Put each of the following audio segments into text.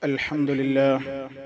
الحمد لله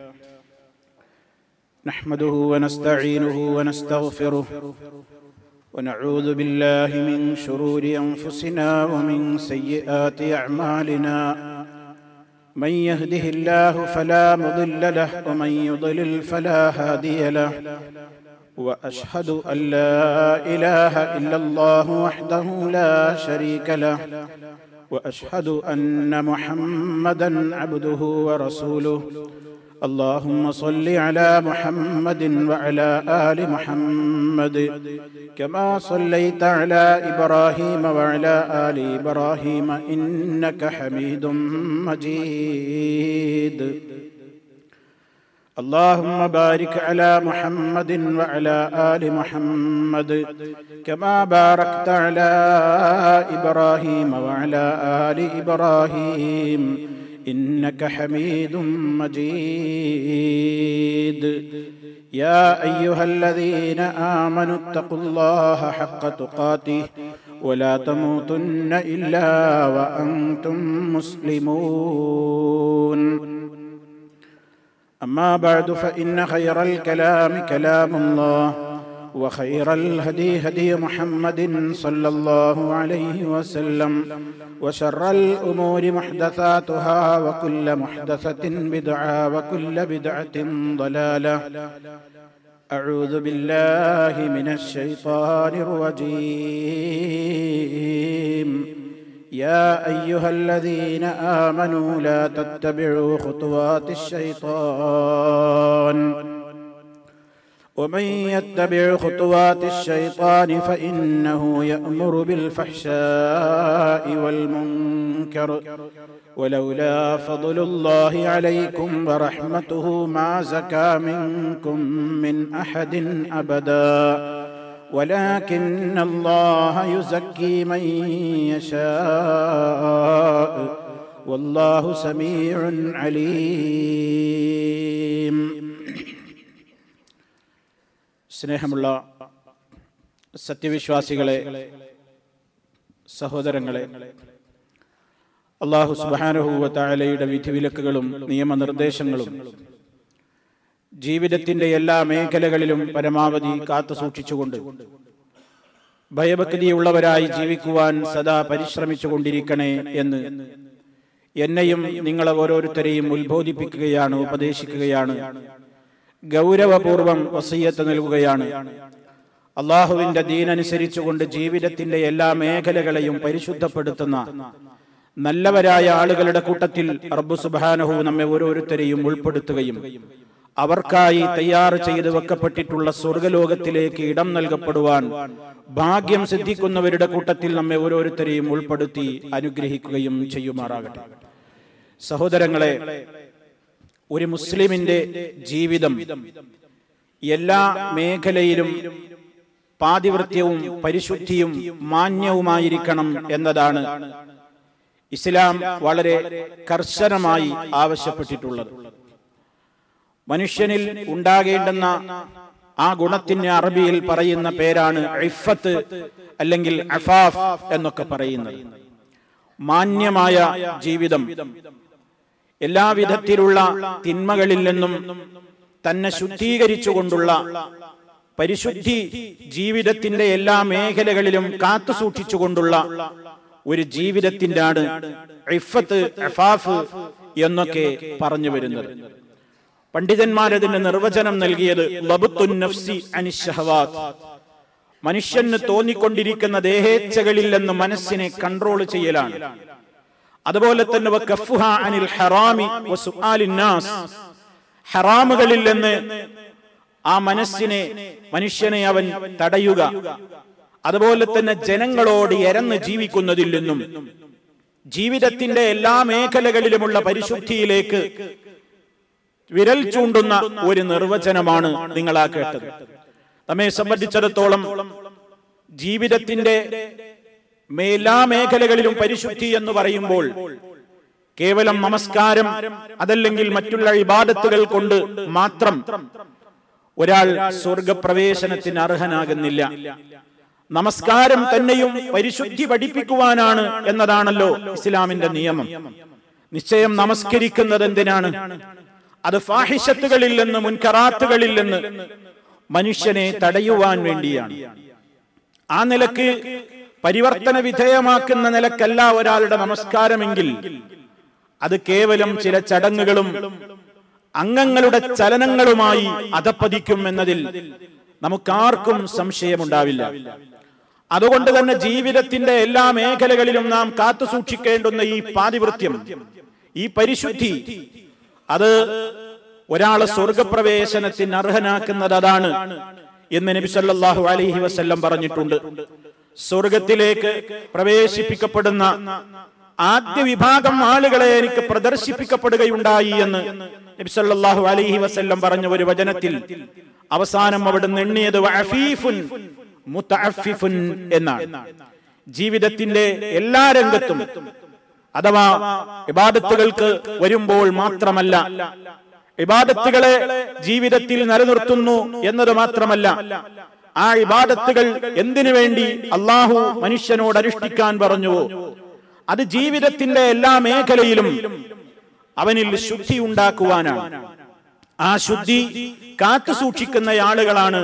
نحمده ونستعينه ونستغفره ونعوذ بالله من شرور انفسنا ومن سيئات اعمالنا من يهده الله فلا مضل له ومن يضلل فلا هادي له واشهد ان لا اله الا الله وحده لا شريك له واشهد ان محمدا عبده ورسوله اللهم صل على محمد وعلى ال محمد كما صليت على ابراهيم وعلى ال ابراهيم انك حميد مجيد اللهم بارك على محمد وعلى ال محمد كما باركت على ابراهيم وعلى ال ابراهيم انك حميد مجيد يا ايها الذين امنوا اتقوا الله حق تقاته ولا تموتن الا وانتم مسلمون أما بعد فإن خير الكلام كلام الله وخير الهدي هدي محمد صلى الله عليه وسلم وشر الأمور محدثاتها وكل محدثة بدعة وكل بدعة ضلالة أعوذ بالله من الشيطان الرجيم يا ايها الذين امنوا لا تتبعوا خطوات الشيطان ومن يتبع خطوات الشيطان فانه يامر بالفحشاء والمنكر ولولا فضل الله عليكم ورحمته ما زكى منكم من احد ابدا ولكن الله يزكي من يشاء والله سميع عليم സ്നേഹമുള്ള സത്യവിശ്വാസികളെ സഹോദരങ്ങളെ അള്ളാഹു സുബാനുഭൂവത്തായാലയുടെ വിധിവിലക്കുകളും നിയമനിർദ്ദേശങ്ങളും ജീവിതത്തിന്റെ എല്ലാ മേഖലകളിലും പരമാവധി കാത്തു സൂക്ഷിച്ചുകൊണ്ട് ഭയഭക്തിയുള്ളവരായി ജീവിക്കുവാൻ സദാ പരിശ്രമിച്ചുകൊണ്ടിരിക്കണേ എന്ന് എന്നെയും നിങ്ങളെ ഓരോരുത്തരെയും ഉത്ബോധിപ്പിക്കുകയാണ് ഉപദേശിക്കുകയാണ് ഗൗരവപൂർവം വസയ്യത്ത് നൽകുകയാണ് അള്ളാഹുവിന്റെ ദീനനുസരിച്ചുകൊണ്ട് ജീവിതത്തിന്റെ എല്ലാ മേഖലകളെയും പരിശുദ്ധപ്പെടുത്തുന്ന നല്ലവരായ ആളുകളുടെ കൂട്ടത്തിൽ റബ്ബു സുബാനഹു നമ്മെ ഓരോരുത്തരെയും ഉൾപ്പെടുത്തുകയും അവർക്കായി തയ്യാർ ചെയ്ത് വെക്കപ്പെട്ടിട്ടുള്ള സ്വർഗലോകത്തിലേക്ക് ഇടം നൽകപ്പെടുവാൻ ഭാഗ്യം സിദ്ധിക്കുന്നവരുടെ കൂട്ടത്തിൽ നമ്മെ ഓരോരുത്തരെയും ഉൾപ്പെടുത്തി അനുഗ്രഹിക്കുകയും ചെയ്യുമാറാകട്ടെ സഹോദരങ്ങളെ ഒരു മുസ്ലിമിന്റെ ജീവിതം എല്ലാ മേഖലയിലും പാതിവൃത്യവും പരിശുദ്ധിയും മാന്യവുമായിരിക്കണം എന്നതാണ് ഇസ്ലാം വളരെ കർശനമായി ആവശ്യപ്പെട്ടിട്ടുള്ളത് മനുഷ്യനിൽ ഉണ്ടാകേണ്ടുന്ന ആ ഗുണത്തിന് അറബിയിൽ പറയുന്ന പേരാണ് ഇഫത്ത് അല്ലെങ്കിൽ അഫാഫ് എന്നൊക്കെ പറയുന്നത് മാന്യമായ ജീവിതം എല്ലാവിധത്തിലുള്ള തിന്മകളിൽ നിന്നും തന്നെ ശുദ്ധീകരിച്ചുകൊണ്ടുള്ള പരിശുദ്ധി ജീവിതത്തിന്റെ എല്ലാ മേഖലകളിലും കാത്തു സൂക്ഷിച്ചുകൊണ്ടുള്ള ഒരു ജീവിതത്തിൻ്റെയാണ് ഇഫത്ത് അഫാഫ് എന്നൊക്കെ പറഞ്ഞു വരുന്നത് പണ്ഡിതന്മാരതിന് നിർവചനം നൽകിയത് മനുഷ്യന് തോന്നിക്കൊണ്ടിരിക്കുന്ന ദേഹേച്ഛകളിൽ നിന്ന് മനസ്സിനെ കൺട്രോൾ ചെയ്യലാണ് അതുപോലെ തന്നെ അനിൽ ഹറാമി ഹറാമുകളിൽ നിന്ന് ആ മനസ്സിനെ മനുഷ്യനെ അവൻ തടയുക അതുപോലെ തന്നെ ജനങ്ങളോട് എരന്ന് ജീവിക്കുന്നതിൽ നിന്നും ജീവിതത്തിന്റെ എല്ലാ മേഖലകളിലുമുള്ള പരിശുദ്ധിയിലേക്ക് വിരൽ ചൂണ്ടുന്ന ഒരു നിർവചനമാണ് നിങ്ങൾ ആ കേട്ടത് നമ്മെ സംബന്ധിച്ചിടത്തോളം ജീവിതത്തിന്റെ എല്ലാ മേഖലകളിലും പരിശുദ്ധി എന്ന് പറയുമ്പോൾ കേവലം നമസ്കാരം അതല്ലെങ്കിൽ മറ്റുള്ള ഇബാദത്തുകൾ കൊണ്ട് മാത്രം ഒരാൾ സ്വർഗപ്രവേശനത്തിന് അർഹനാകുന്നില്ല നമസ്കാരം തന്നെയും പരിശുദ്ധി പഠിപ്പിക്കുവാനാണ് എന്നതാണല്ലോ ഇസ്ലാമിന്റെ നിയമം നിശ്ചയം നമസ്കരിക്കുന്നത് എന്തിനാണ് അത് ഫാഹിഷത്തുകളിൽ നിന്ന് മുൻകറാത്തുകളിൽ നിന്ന് മനുഷ്യനെ തടയുവാൻ വേണ്ടിയാണ് ആ നിലക്ക് പരിവർത്തന വിധേയമാക്കുന്ന നിലക്കല്ല ഒരാളുടെ നമസ്കാരമെങ്കിൽ അത് കേവലം ചില ചടങ്ങുകളും അംഗങ്ങളുടെ ചലനങ്ങളുമായി അധപ്പതിക്കും എന്നതിൽ നമുക്കാർക്കും സംശയമുണ്ടാവില്ല അതുകൊണ്ട് തന്നെ ജീവിതത്തിന്റെ എല്ലാ മേഖലകളിലും നാം കാത്തു സൂക്ഷിക്കേണ്ടുന്ന ഈ പാതിവൃത്യം ഈ പരിശുദ്ധി അത് ഒരാളെ സ്വർഗപ്രവേശനത്തിന് അർഹനാക്കുന്നത് അതാണ് എന്ന് നബി സല്ലല്ലാഹു അലൈഹി വസല്ലം പറഞ്ഞിട്ടുണ്ട് സ്വർഗത്തിലേക്ക് പ്രവേശിപ്പിക്കപ്പെടുന്ന ആദ്യ വിഭാഗം ആളുകളെ എനിക്ക് പ്രദർശിപ്പിക്കപ്പെടുകയുണ്ടായി എന്ന് നബി സല്ലല്ലാഹു അലൈഹി വസല്ലം പറഞ്ഞ ഒരു വചനത്തിൽ അവസാനം അവിടുന്ന് എണ്ണിയത് വഅഫീഫുൻ മുതഅഫിഫുൻ എന്നാണ് ജീവിതത്തിന്റെ എല്ലാ രംഗത്തും അഥവാ ഇബാദത്തുകൾക്ക് വരുമ്പോൾ മാത്രമല്ല ഇബാദത്തുകളെ ജീവിതത്തിൽ നിലനിർത്തുന്നു എന്നത് മാത്രമല്ല ആ ഇബാദത്തുകൾ എന്തിനു വേണ്ടി അള്ളാഹു മനുഷ്യനോട് അനുഷ്ഠിക്കാൻ പറഞ്ഞുവോ അത് ജീവിതത്തിന്റെ എല്ലാ മേഖലയിലും അവനിൽ ശുദ്ധി ഉണ്ടാക്കുവാനാണ് ആ ശുദ്ധി കാത്തു സൂക്ഷിക്കുന്ന ആളുകളാണ്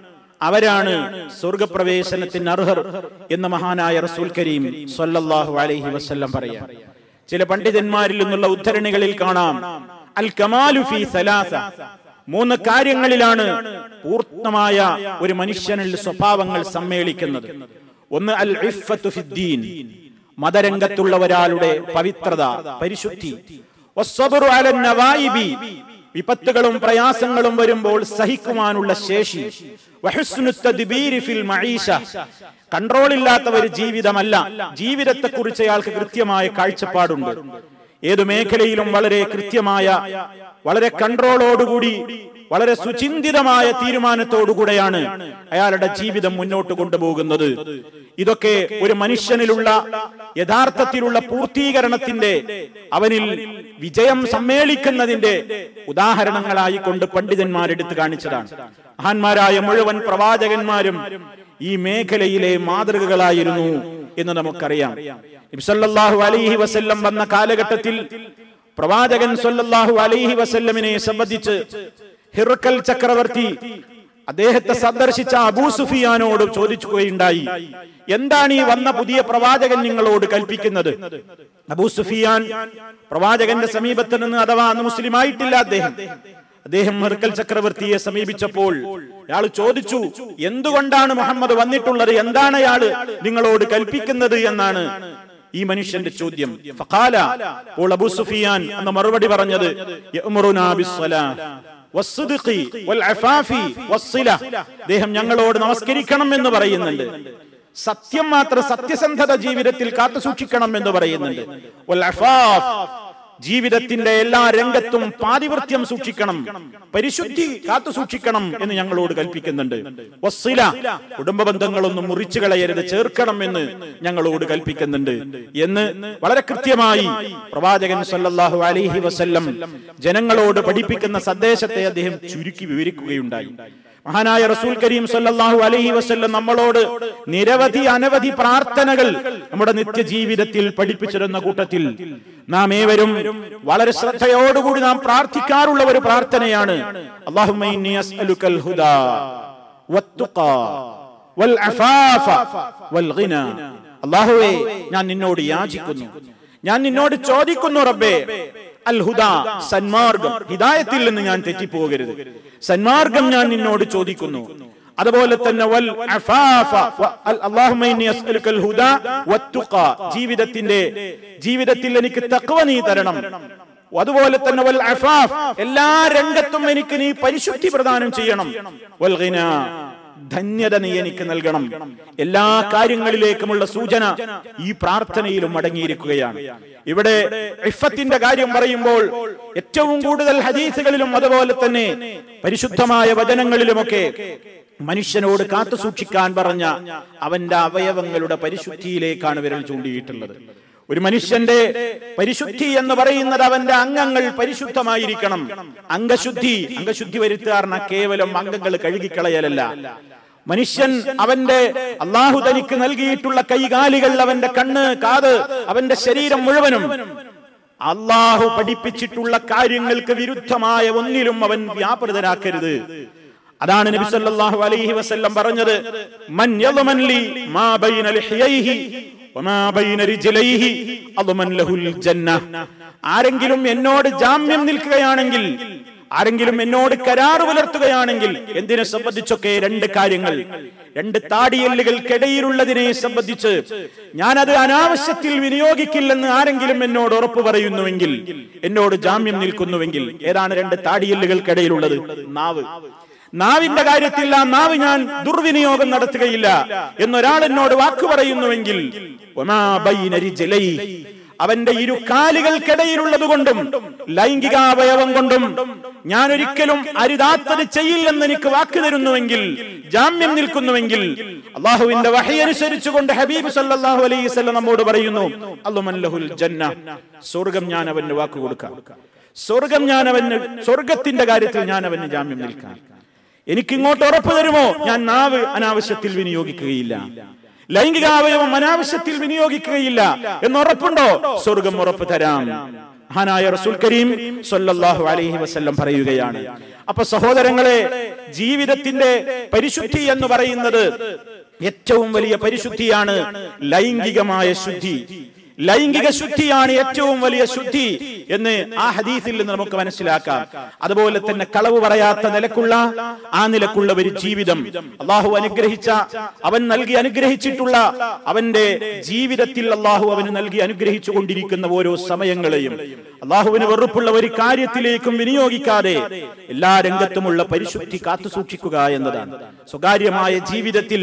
അവരാണ് സ്വർഗപ്രവേശനത്തിന് അർഹർ എന്ന് മഹാനായ റസൂൽ കരീം സല്ലല്ലാഹു അലൈഹി വസല്ലം പറയാം ചില പണ്ഡിതന്മാരിൽ നിന്നുള്ള ഉദ്ധരണികളിൽ കാണാം അൽ കമാലു ഫീ സലാസ മൂന്ന് കാര്യങ്ങളിലാണ് പൂർണ്ണമായ ഒരു മനുഷ്യനിൽ സ്വഭാവങ്ങൾ സമ്മേളിക്കുന്നത് ഒന്ന് അൽ ഇഫ്ഫത്തു ഫിദ്ദീൻ മതരംഗത്തുള്ള ഒരാളുടെ പവിത്രത പരിശുദ്ധി വസ്സബ്റു അലൻ നവായിബി വിപത്തുകളും പ്രയാസങ്ങളും വരുമ്പോൾ സഹിക്കുവാനുള്ള ശേഷി വഹുസ്നു തദ്ബീരി ഫിൽ മഈശ കൺട്രോൾ ഇല്ലാത്ത ഒരു ജീവിതമല്ല ജീവിതത്തെക്കുറിച്ച് അയാൾക്ക് കൃത്യമായ കാഴ്ചപ്പാടുണ്ട് ഏതു മേഖലയിലും വളരെ കൃത്യമായ വളരെ കൺട്രോളോടുകൂടി വളരെ സുചിന്തിതമായ തീരുമാനത്തോടുകൂടെയാണ് അയാളുടെ ജീവിതം മുന്നോട്ട് കൊണ്ടുപോകുന്നത് ഇതൊക്കെ ഒരു മനുഷ്യനിലുള്ള യഥാർത്ഥത്തിലുള്ള പൂർത്തീകരണത്തിന്റെ അവനിൽ വിജയം സമ്മേളിക്കുന്നതിന്റെ ഉദാഹരണങ്ങളായി കൊണ്ട് പണ്ഡിതന്മാരെടുത്ത് കാണിച്ചതാണ് മഹാന്മാരായ മുഴുവൻ പ്രവാചകന്മാരും ഈ മേഖലയിലെ മാതൃകകളായിരുന്നു എന്ന് നമുക്കറിയാം ഇബ്സല്ലാഹു അലൈഹി വസല്ലം വന്ന കാലഘട്ടത്തിൽ പ്രവാചകൻ സല്ലല്ലാഹു അലൈഹി വസല്ലമിനെ സംബന്ധിച്ച് ഹിർക്കൽ ചക്രവർത്തി അദ്ദേഹത്തെ സന്ദർശിച്ച അബൂ സുഫിയാനോട് ചോദിക്കുകയുണ്ടായി എന്താണ് ഈ വന്ന പുതിയ പ്രവാചകൻ നിങ്ങളോട് കൽപ്പിക്കുന്നത് അബൂ സുഫിയാൻ പ്രവാചകന്റെ സമീപത്ത് നിന്ന് അഥവാ അന്ന് മുസ്ലിം ആയിട്ടില്ല അദ്ദേഹം അദ്ദേഹം മെർക്കൽ ചക്രവർത്തിയെ സമീപിച്ചപ്പോൾ അയാൾ ചോദിച്ചു എന്തുകൊണ്ടാണ് മുഹമ്മദ് വന്നിട്ടുള്ളത് എന്താണ് അയാള് നിങ്ങളോട് കൽപ്പിക്കുന്നത് എന്നാണ് ഈ മനുഷ്യന്റെ ചോദ്യം ഫഖാല അപ്പോൾ അബൂ സുഫിയാൻ എന്ന മറുപടി പറഞ്ഞത് യഅ്മുറുനാ ബിസ്സലാ വസ്സുദ്ഖി വൽഅഫാഫി വസ്സില അദ്ദേഹം ഞങ്ങളോട് നമസ്കരിക്കണം എന്ന് പറയുന്നുണ്ട് സത്യം മാത്രം സത്യസന്ധത ജീവിതത്തിൽ കാത്തു സൂക്ഷിക്കണം എന്ന് പറയുന്നുണ്ട് വൽഅഫാഫ് ജീവിതത്തിന്റെ എല്ലാ രംഗത്തും പാതിവൃത്യം സൂക്ഷിക്കണം പരിശുദ്ധി കാത്തു സൂക്ഷിക്കണം എന്ന് ഞങ്ങളോട് കൽപ്പിക്കുന്നുണ്ട് വസ്സില കുടുംബ ബന്ധങ്ങളൊന്നും മുറിച്ചു കളയരുത് ചേർക്കണം എന്ന് ഞങ്ങളോട് കൽപ്പിക്കുന്നുണ്ട് എന്ന് വളരെ കൃത്യമായി പ്രവാചകൻ സല്ലല്ലാഹു അലൈഹി വസല്ലം ജനങ്ങളോട് പഠിപ്പിക്കുന്ന സന്ദേശത്തെ അദ്ദേഹം ചുരുക്കി വിവരിക്കുകയുണ്ടായി മഹാനായ റസൂൽ കരീം സല്ലല്ലാഹു അലൈഹി വസല്ലം നമ്മളോട് നിരവധി അനവധി പ്രാർത്ഥനകൾ നമ്മുടെ നിത്യജീവിതത്തിൽ പഠിപ്പിച്ചിരുന്ന കൂട്ടത്തിൽ നാം ഏവരും വളരെ ശ്രദ്ധയോടുകൂടി നാം പ്രാർത്ഥിക്കാറുള്ള ഒരു പ്രാർത്ഥനയാണ് അല്ലാഹുമ്മ ഇന്നി അസ്അലുക്കൽ ഹുദാ വത്തുഖാ വൽ അഫാഫ വൽ ഗിന അല്ലാഹുവേ ഞാൻ നിന്നോട് യാചിക്കുന്നു ഞാൻ നിന്നോട് ചോദിക്കുന്നു റബ്ബേ അൽ ഹുദ സന്മാർഗം ഹിദായത്തിൽ നിന്ന് ഞാൻ തെറ്റിപ്പോകരുത് സന്മാർഗം ഞാൻ നിന്നോട് ചോദിക്കുന്നു അതുപോലെ തന്നെ വൽ അഫാഫ വ- അൽ- അല്ലാഹുമ്മ ഇന്നി അസ്അലുക്കൽ ഹുദ വത്തുഖ ജീവിതത്തിന്റെ ജീവിതത്തിൽ എനിക്ക് തഖ്വ നീ തരണം അതുപോലെ തന്നെ വൽ അഫാഫ് എല്ലാ രംഗത്തും എനിക്ക് നീ പരിശുദ്ധി പ്രദാനം ചെയ്യണം വൽ ഗിന ധന്യത നീ എനിക്ക് നൽകണം എല്ലാ കാര്യങ്ങളിലേക്കുമുള്ള സൂചന ഈ പ്രാർത്ഥനയിലും അടങ്ങിയിരിക്കുകയാണ് ഇവിടെ ഇഫത്തിന്റെ കാര്യം പറയുമ്പോൾ ഏറ്റവും കൂടുതൽ ഹദീസുകളിലും അതുപോലെ തന്നെ പരിശുദ്ധമായ വചനങ്ങളിലുമൊക്കെ മനുഷ്യനോട് കാത്തു സൂക്ഷിക്കാൻ പറഞ്ഞ അവന്റെ അവയവങ്ങളുടെ പരിശുദ്ധിയിലേക്കാണ് വിരൽ ചൂണ്ടിയിട്ടുള്ളത് ഒരു മനുഷ്യന്റെ പരിശുദ്ധി എന്ന് പറയുന്നത് അവന്റെ അംഗങ്ങൾ പരിശുദ്ധമായിരിക്കണം അംഗശുദ്ധി അംഗശുദ്ധി വരുത്തുകാരന കേവലം അംഗങ്ങൾ കഴുകിക്കളയലല്ല മനുഷ്യൻ അവന്റെ അള്ളാഹു തനിക്ക് നൽകിയിട്ടുള്ള കൈകാലികൾ അവന്റെ കണ്ണ് കാത് അവന്റെ ശരീരം മുഴുവനും അള്ളാഹു പഠിപ്പിച്ചിട്ടുള്ള കാര്യങ്ങൾക്ക് വിരുദ്ധമായ ഒന്നിലും അവൻ വ്യാപൃതനാക്കരുത് അതാണ് നബി സല്ലല്ലാഹു അലൈഹി വസല്ലം പറഞ്ഞത് മൻ യളമൻ ലി മാ ബൈന ലിഹ്യൈഹി വമാ ബൈന റിജ്ലൈഹി അദ്മൻ ലഹുൽ ജന്ന ആരെങ്കിലും എന്നോട് ജാമ്യം നിൽക്കുകയാണെങ്കിൽ ആരെങ്കിലും എന്നോട് കരാറ് പുലർത്തുകയാണെങ്കിൽ എന്തിനെ സംബന്ധിച്ചൊക്കെ രണ്ട് കാര്യങ്ങൾ രണ്ട് താടിയല്ലുകൾക്കിടയിലുള്ളതിനെ സംബന്ധിച്ച് ഞാനത് അനാവശ്യത്തിൽ വിനിയോഗിക്കില്ലെന്ന് ആരെങ്കിലും എന്നോട് ഉറപ്പ് പറയുന്നുവെങ്കിൽ എന്നോട് ജാമ്യം നിൽക്കുന്നുവെങ്കിൽ ഏതാണ് രണ്ട് താടിയല്ലുകൾക്കിടയിലുള്ളത് നാവ് നാവിന്റെ കാര്യത്തിൽ ആ നാവ് ഞാൻ ദുർവിനിയോഗം നടത്തുകയില്ല എന്നൊരാൾ എന്നോട് വാക്ക് പറയുന്നുവെങ്കിൽ ഒമാ ബൈന റിജ്ലൈഹി അവന്റെ ഇരു കാലുകൾക്കിടയിലുള്ളത് കൊണ്ടും ലൈംഗികാവയവം കൊണ്ടും ഞാൻ ഒരിക്കലും അരുതാത്തത് ചെയ്യില്ലെന്ന് എനിക്ക് വാക്ക് തരുന്നുവെങ്കിൽ ജാമ്യം നിൽക്കുന്നുവെങ്കിൽ അള്ളാഹുവിന്റെ വഹി അനുസരിച്ചുകൊണ്ട് ഹബീബ് സല്ലല്ലാഹു അലൈഹി വസല്ലം നമ്മോട് പറയുന്നു അല്ലുമല്ലഹുൽ ജന്ന സ്വർഗം ഞാൻ അവന് വാക്ക് കൊടുക്കാം സ്വർഗം ഞാൻ അവന് സ്വർഗത്തിന്റെ കാര്യത്തിൽ ഞാൻ അവന് ജാമ്യം നിൽക്കാം എനിക്ക് ഇങ്ങോട്ട് ഉറപ്പ് തരുമോ ഞാൻ നാവ് അനാവശ്യത്തിൽ വിനിയോഗിക്കുകയില്ല ലൈംഗികാവയവം അനാവശ്യത്തിൽ വിനിയോഗിക്കുകയില്ല എന്ന് ഉറപ്പുണ്ടോ സ്വർഗം ഉറപ്പ് തരാം മഹാനായ റസൂൽ കരീം സല്ലല്ലാഹു അലൈഹി വസല്ലം പറയുകയാണ് അപ്പൊ സഹോദരങ്ങളെ ജീവിതത്തിന്റെ പരിശുദ്ധി എന്ന് പറയുന്നത് ഏറ്റവും വലിയ പരിശുദ്ധിയാണ് ലൈംഗികമായ ശുദ്ധി ലൈംഗിക ശുദ്ധിയാണ് ഏറ്റവും വലിയ ശുദ്ധി എന്ന് ആ ഹദീസിൽ നിന്ന് നമുക്ക് മനസ്സിലാക്കാം അതുപോലെ തന്നെ കളവ് പറയാത്ത നിലക്കുള്ള ആ നിലക്കുള്ള ഒരു ജീവിതം അള്ളാഹു അനുഗ്രഹിച്ച അവൻ നൽകി അനുഗ്രഹിച്ചിട്ടുള്ള അവന്റെ ജീവിതത്തിൽ അള്ളാഹു അവന് നൽകി അനുഗ്രഹിച്ചു കൊണ്ടിരിക്കുന്ന ഓരോ സമയങ്ങളെയും അള്ളാഹുവിന് വെറുപ്പുള്ള ഒരു കാര്യത്തിലേക്കും വിനിയോഗിക്കാതെ എല്ലാ രംഗത്തുമുള്ള പരിശുദ്ധി കാത്തു സൂക്ഷിക്കുക എന്നതാണ് സ്വകാര്യമായ ജീവിതത്തിൽ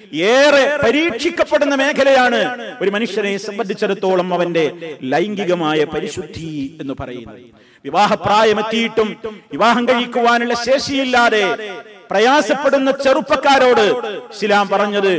ഏറെ പരീക്ഷിക്കപ്പെടുന്ന മേഖലയാണ് ഒരു മനുഷ്യനെ സംബന്ധിച്ചിടത്തോളം അവന്റെ ലൈംഗികമായ പരിശുദ്ധി എന്ന് പറയുന്നത് വിവാഹപ്രായമെത്തിയിട്ടും വിവാഹം കഴിക്കുവാനുള്ള ശേഷിയില്ലാതെ പ്രയാസപ്പെടുന്ന ചെറുപ്പക്കാരോട് ഇസ്ലാം പറഞ്ഞത്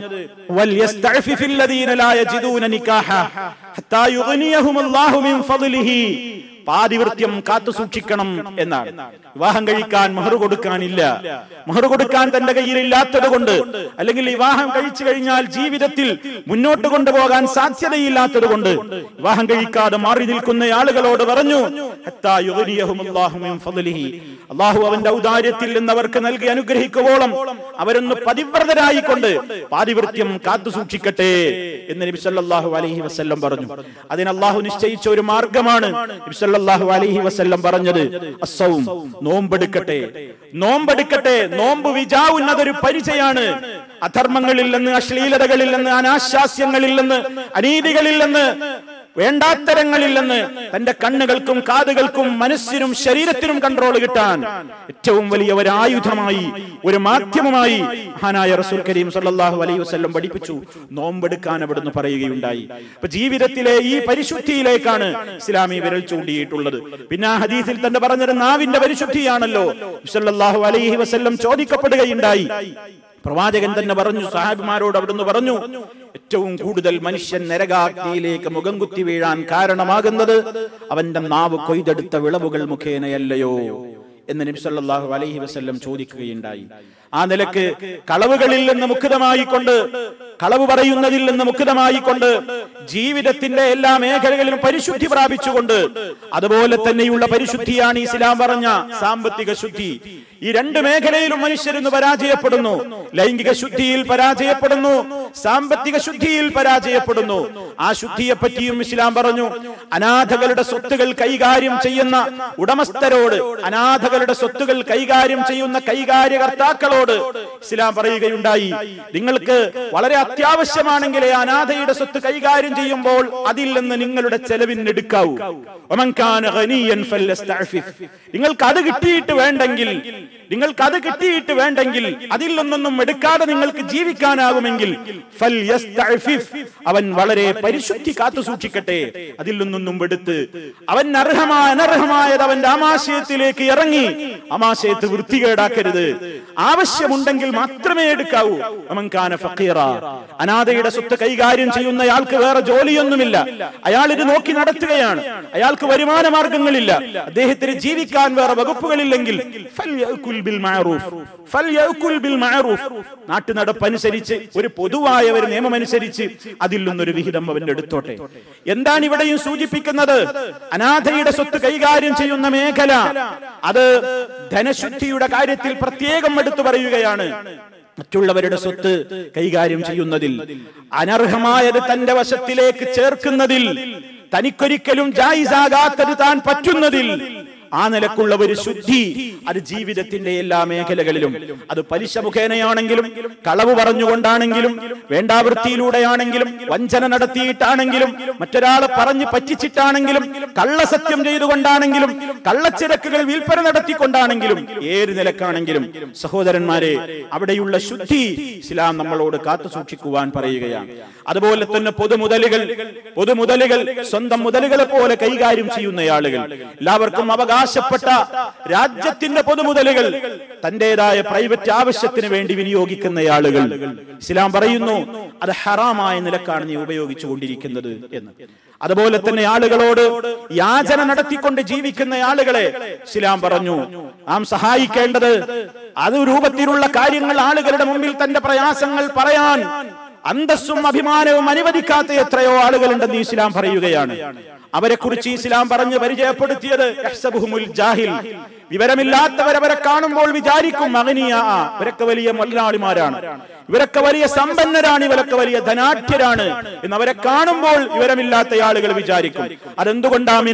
വൽയസ്തഅഫിഫില്ലദീന ലാ യജിദൂന നിക്കാഹ ഹത്താ യുഗ്നിയഹുമുല്ലാഹു മിൻ ഫദ്ലിഹി പാതിവൃത്യം കാത്തു സൂക്ഷിക്കണം എന്നാണ് വിവാഹം കഴിക്കാൻ മഹർ കൊടുക്കാനില്ല മഹർ കൊടുക്കാൻ തന്റെ കയ്യിൽ ഇല്ലാത്തത് കൊണ്ട് അല്ലെങ്കിൽ വിവാഹം കഴിച്ചു കഴിഞ്ഞാൽ ജീവിതത്തിൽ മുന്നോട്ട് കൊണ്ടുപോകാൻ സാധ്യതയില്ലാത്തത് കൊണ്ട് വിവാഹം കഴിക്കാതെ മാറി നിൽക്കുന്ന ആളുകളോട് പറഞ്ഞു ഹത്താ യുഗ്നിയഹുമുല്ലാഹു മിൻ ഫദ്ലിഹി അള്ളാഹു അവന്റെ ഔദാര്യത്തിൽ നിന്ന് അവർക്ക് നൽകി അനുഗ്രഹിക്കുവോളം അവരൊന്ന് പതിവ്രതരായിക്കൊണ്ട് പാതിവൃത്യം കാത്തു സൂക്ഷിക്കട്ടെ എന്ന് നബി സല്ലല്ലാഹു അലൈഹി വസല്ലം പറഞ്ഞു അതിന് അള്ളാഹു നിശ്ചയിച്ച ഒരു മാർഗമാണ് നബി സല്ലല്ലാഹു അലൈഹി വസല്ലം പറഞ്ഞത് അസ്സൗം നോമ്പെടുക്കട്ടെ നോമ്പെടുക്കട്ടെ നോമ്പ് വിജാവുന്നതൊരു പരിചയാണ് അധർമ്മങ്ങളിൽ നിന്ന് അശ്ലീലതകളിൽ നിന്ന് അനാശാസ്യങ്ങളിൽ നിന്ന് അനീതികളിൽ നിന്ന് വേണ്ടാത്തരങ്ങളിൽ നിന്ന് തന്റെ കണ്ണുകൾക്കും കാതുകൾക്കും മനസ്സിനും ശരീരത്തിനും കൺട്രോൾ കിട്ടാൻ ഏറ്റവും വലിയ ഒരു ആയുധമായി ഒരു മാധ്യമമായി മഹാനായ റസൂൽ കരീം സല്ലല്ലാഹു അലൈഹി വസല്ലം പഠിപ്പിച്ചു നോമ്പെടുക്കാൻ അവിടുന്ന് പറയുകയുണ്ടായി അപ്പൊ ജീവിതത്തിലെ ഈ പരിശുദ്ധിയിലേക്കാണ് ഇസ്ലാമി വിരൽ ചൂണ്ടിയിട്ടുള്ളത് പിന്നെ ആ ഹദീസിൽ തന്നെ പറഞ്ഞത് നാവിന്റെ പരിശുദ്ധിയാണല്ലോ സല്ലല്ലാഹു അലൈഹി വസല്ലം ചോദിക്കപ്പെടുകയുണ്ടായി പ്രവാചകൻ തന്നെ പറഞ്ഞു സഹാബിമാരോട് അവിടുന്ന് പറഞ്ഞു ഏറ്റവും കൂടുതൽ മനുഷ്യൻ നരകാഗ്നിയിലേക്ക് മുഖം കുത്തി വീഴാൻ കാരണമാകുന്നത് അവന്റെ നാവ് കൊയ്തെടുത്ത വിളവുകൾ മുഖേനയല്ലയോ എന്ന് നബി സല്ലല്ലാഹു അലൈഹി വസല്ലം ചോദിക്കുകയുണ്ടായി ആ നിലക്ക് കളവുകളിൽ നിന്ന് മുക്തമായിക്കൊണ്ട് കളവ് പറയുന്നതിൽ നിന്ന് മുക്തമായിക്കൊണ്ട് ജീവിതത്തിന്റെ എല്ലാ മേഖലകളിലും പരിശുദ്ധി പ്രാപിച്ചുകൊണ്ട് അതുപോലെ തന്നെയുള്ള പരിശുദ്ധിയാണ് ഇസ്ലാം പറഞ്ഞ സാമ്പത്തിക ശുദ്ധി ഈ രണ്ട് മേഖലയിലും മനുഷ്യരിന്ന് പരാജയപ്പെടുന്നു ലൈംഗിക ശുദ്ധിയിൽ പരാജയപ്പെടുന്നു സാമ്പത്തിക ശുദ്ധിയിൽ പരാജയപ്പെടുന്നു ആ ശുദ്ധിയെ പറ്റിയും ഇസ്ലാം പറഞ്ഞു അനാഥകളുടെ സ്വത്തുകൾ കൈകാര്യം ചെയ്യുന്ന ഉടമസ്ഥരോട് അനാഥകളുടെ സ്വത്തുകൾ കൈകാര്യം ചെയ്യുന്ന കൈകാര്യകർത്താക്കളോട് ഇസ്ലാം പറയുകയുണ്ടായി നിങ്ങൾക്ക് വളരെ അത്യാവശ്യമാണെങ്കിൽ ആ അനാഥയുടെ സ്വത്ത് കൈകാര്യം ചെയ്യുമ്പോൾ അതിൽ നിന്ന് നിങ്ങളുടെ ചെലവിന് എടുക്കാവൂ ഒമൻകാന ഗനിയൻ ഫല്യസ്തഅഫിഫ്. നിങ്ങൾക്ക് അത് കിട്ടിയിട്ട് വേണ്ടെങ്കിൽ നിങ്ങൾക്ക് അത് കിട്ടിയിട്ട് വേണ്ടെങ്കിൽ അതിൽ നിന്നൊന്നും എടുക്കാതെ നിങ്ങൾക്ക് ജീവിക്കാനാകുമെങ്കിൽ ഫല്യസ്തഅഫിഫ്. അവൻ വളരെ പരിശുദ്ധി കാത്തു സൂക്ഷിക്കട്ടെ അതിൽ നിന്നൊന്നും എടുത്ത് അവൻ അർഹമായ അനർഹമായത് അവന്റെ ആമാശയത്തിലേക്ക് ഇറങ്ങി ആമാശയത്ത് വൃത്തികേടാക്കരുത് ആവശ്യമുണ്ടെങ്കിൽ മാത്രമേ എടുക്കാവൂ അമൻകാന ഫക്കീറ അനാഥയുടെ സ്വത്ത് കൈകാര്യം ചെയ്യുന്നയാൾക്ക് വേറെ ജോലിയൊന്നുമില്ല അയാൾ ഇത് നോക്കി നടത്തുകയാണ് അയാൾക്ക് വരുമാന മാർഗങ്ങളില്ല അദ്ദേഹത്തിന് ജീവിക്കാൻ വേറെ വകുപ്പുകളില്ലെങ്കിൽ ഫൽയഅ്കുൽ ബിൽ മഅറൂഫ്. ഫൽയഅ്കുൽ ബിൽ മഅറൂഫ്. നാട്ടുനടപ്പനുസരിച്ച് ഒരു പൊതുവായ ഒരു നിയമമനുസരിച്ച് അതിൽ നിന്നൊരു വിഹിതം അവന്റെ എടുത്തോട്ടെ എന്താണ് ഇവിടെയും സൂചിപ്പിക്കുന്നത് അനാഥയുടെ സ്വത്ത് കൈകാര്യം ചെയ്യുന്ന മേഖല അത് ധനശുദ്ധിയുടെ കാര്യത്തിൽ പ്രത്യേകം എടുത്തു പറയുകയാണ് മറ്റുള്ളവരുടെ സ്വത്ത് കൈകാര്യം ചെയ്യുന്നതിൽ അനർഹമായത് തന്റെ വശത്തിലേക്ക് ചേർക്കുന്നതിൽ തനിക്കൊരിക്കലും ജായിസാകാത്തത് താൻ പറ്റുന്നതിൽ ആ നിലക്കുള്ള ഒരു ശുദ്ധി അത് ജീവിതത്തിന്റെ എല്ലാ മേഖലകളിലും അത് പലിശ മുഖേനയാണെങ്കിലും കളവ് പറഞ്ഞുകൊണ്ടാണെങ്കിലും വേണ്ടാവൃത്തിയിലൂടെയാണെങ്കിലും വഞ്ചന നടത്തിയിട്ടാണെങ്കിലും മറ്റൊരാളെ പറഞ്ഞ് പറ്റിച്ചിട്ടാണെങ്കിലും കള്ളസത്യം ചെയ്തുകൊണ്ടാണെങ്കിലും കള്ളച്ചിരക്കുകൾ വിൽപ്പന നടത്തിക്കൊണ്ടാണെങ്കിലും ഏത് നിലക്കാണെങ്കിലും സഹോദരന്മാരെ അവിടെയുള്ള ശുദ്ധി ഇസ്ലാം നമ്മളോട് കാത്തു സൂക്ഷിക്കുവാൻ പറയുകയാണ് അതുപോലെ തന്നെ പൊതുമുതലുകൾ പൊതുമുതലുകൾ സ്വന്തം മുതലുകളെ പോലെ കൈകാര്യം ചെയ്യുന്ന ആളുകൾ എല്ലാവർക്കും അവകാശപ്പെട്ട രാജ്യത്തിന്റെ പൊതുമുതലുകൾ തന്റേതായ പ്രൈവറ്റ് ആവശ്യത്തിന് വേണ്ടി വിനിയോഗിക്കുന്ന ആളുകൾ ഇസ്ലാം പറയുന്നു അത് ഹറാമായ നിലക്കാണ് നീ ഉപയോഗിച്ചു കൊണ്ടിരിക്കുന്നത് എന്ന് അതുപോലെ തന്നെ ആളുകളോട് യാചന നടത്തിക്കൊണ്ട് ജീവിക്കുന്ന ആളുകളെ ഇസ്ലാം പറഞ്ഞു നാം സഹായിക്കേണ്ടത് അത് രൂപത്തിലുള്ള കാര്യങ്ങൾ ആളുകളുടെ മുമ്പിൽ തന്റെ പ്രയാസങ്ങൾ പറയാൻ അന്തസ്സും അഭിമാനവും അനുവദിക്കാത്ത എത്രയോ ആളുകളുണ്ടെന്ന് ഇസ്ലാം പറയുകയാണ് അവരെ കുറിച്ച് ഇസ്ലാം പറഞ്ഞ് പരിചയപ്പെടുത്തിയത് യഹ്സബുഹുമുൽ ജാഹിൽ വിവരമില്ലാത്തവരവരെ കാണുമ്പോൾ വിചാരിക്കും അഗ്നിയ ഇവരൊക്കെ വലിയ മുതലാളിമാരാണ് ഇവരൊക്കെ വലിയ സമ്പന്നരാണ് ഇവരൊക്കെ വലിയ ധനാഠ്യരാണ് എന്ന് അവരെ കാണുമ്പോൾ വിവരമില്ലാത്ത ആളുകൾ വിചാരിക്കും അതെന്തുകൊണ്ടാമിന